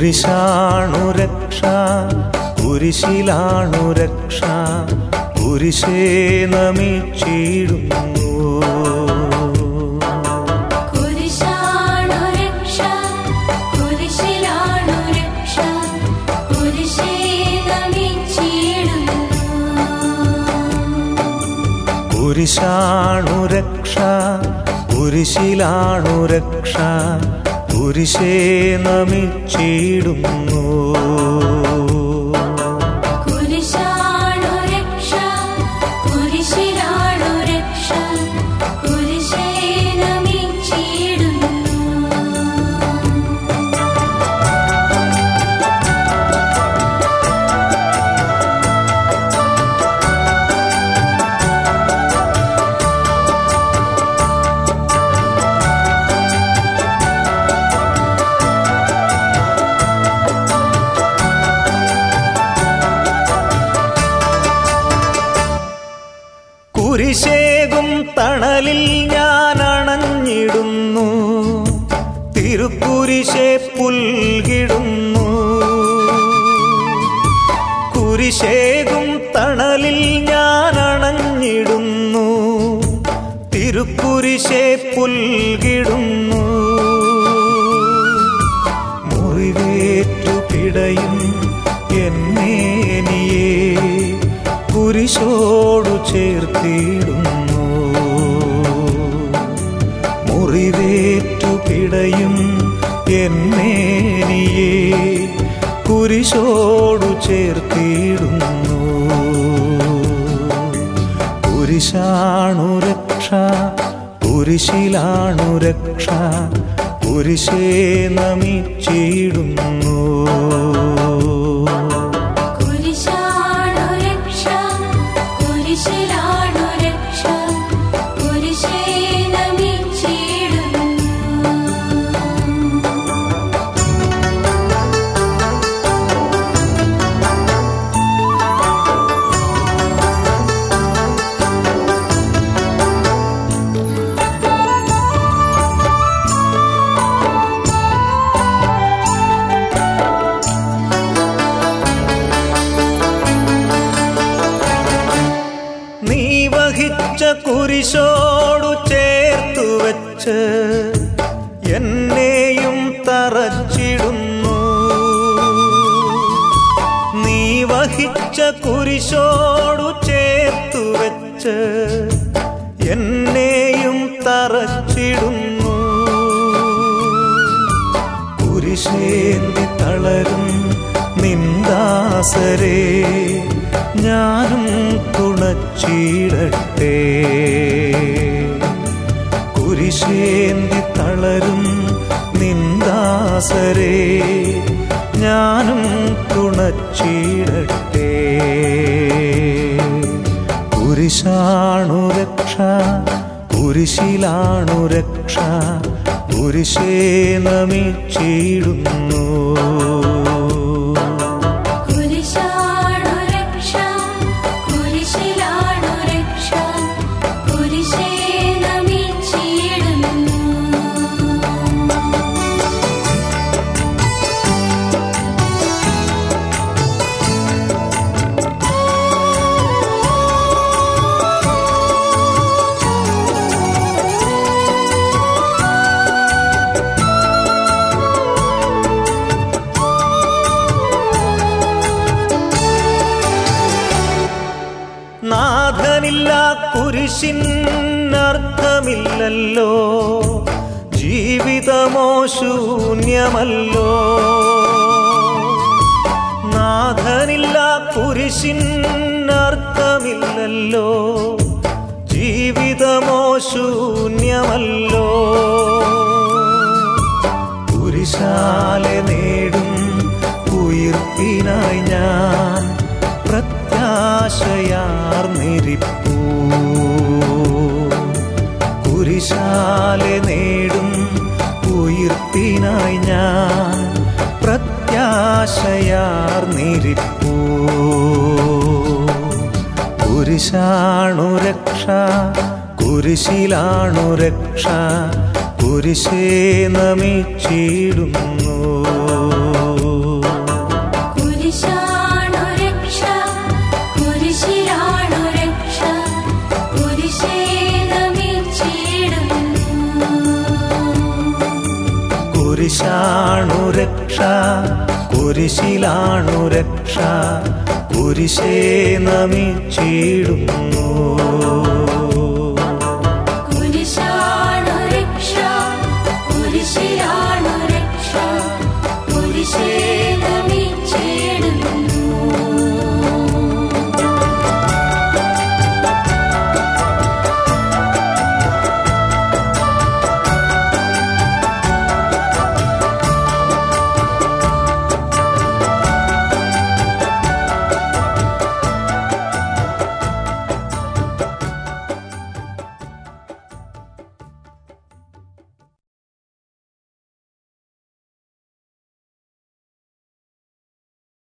കുരിശാണു രക്ഷ കുരിശിലാണു രക്ഷ കുരിശേ നമിച്ചിടുന്നു കുരിശാണു രക്ഷ കുരിശിലാണു രക്ഷ കുരിശേ നമിച്ചിടുന്നു കുരിശാണു രക്ഷ കുരിശിലാണു രക്ഷ കുരിശേ നമിച്ചിടുന്നു കുരിശാണു രക്ഷ കുരിശിലാണു രക്ഷ കുരിശേ നമിച്ചിടുന്നു കുരിശേകും തണലിൽ ഞാൻ അണഞ്ഞിടുന്നു തിരുക്കുരിശെ പുൽകിടുന്നു കുരിശേകും തണലിൽ ഞാൻ അണഞ്ഞിടുന്നു തിരുക്കുരിശെ പുൽകിടുന്നു മുറിവേറ്റു പിടയും എന്നേനിയെ കുരിശോടു ചേർത്തിടുന്നു മുറിവേറ്റു പിടയും എന്നേനിയെ കുരിശോടു ചേർത്തിടുന്നു കുരിശാണു രക്ഷ കുരിശിലാണു രക്ഷ കുരിശേ നമിച്ചിടുന്നു കുരിശാണു രക്ഷ കുരിശിലാണു രക്ഷ കുരിശേ നമിച്ചിടുന്നു നീ വഹിച്ച കുരിശോടു ചേർത്തു വെച്ച് എന്നെയും തറച്ചിടുന്നു നീ വഹിച്ച കുരിശോടു ചേർത്തു വെച്ച് എന്നെയും തറച്ചിടുന്നു കുരിശേന്തി തളരും നിന്ദാസരെ ഞാനും തുണച്ചിടട്ടെ കുരിശേന്തി തളരും നിന്ദാസരെ ഞാനും തുണച്ചിടട്ടെ കുരിശാണു രക്ഷ കുരിശിലാണു രക്ഷ കുരിശേ നമിച്ചിടുന്നു കുരിശാണു രക്ഷ കുരിശിലാണു രക്ഷ കുരിശേ നമിച്ചിടുന്നു നാഥനില്ല കുരിശിനർത്ഥമില്ലല്ലോ ജീവിതമോ ശൂന്യമല്ലോ നാഥനില്ല കുരിശിനർത്ഥമില്ലല്ലോ ജീവിതമോ ശൂന്യമല്ലോ കുരിശാലെ നേടും ഉയിർപ്പിനായി ഞാൻ പ്രത്യാശയാർന്നിരിപ്പൂ കുരിശാലെ നേടും ഉയിർപ്പിനായി ഞാൻ പ്രത്യാശയാർന്നിരിപ്പൂ കുരിശാണു രക്ഷ കുരിശിലാണു രക്ഷ കുരിശേ നമിച്ചിടുന്നു കുരിശാണു രക്ഷ കുരിശിലാണു രക്ഷ കുരിശേ നമിച്ചിടുന്നു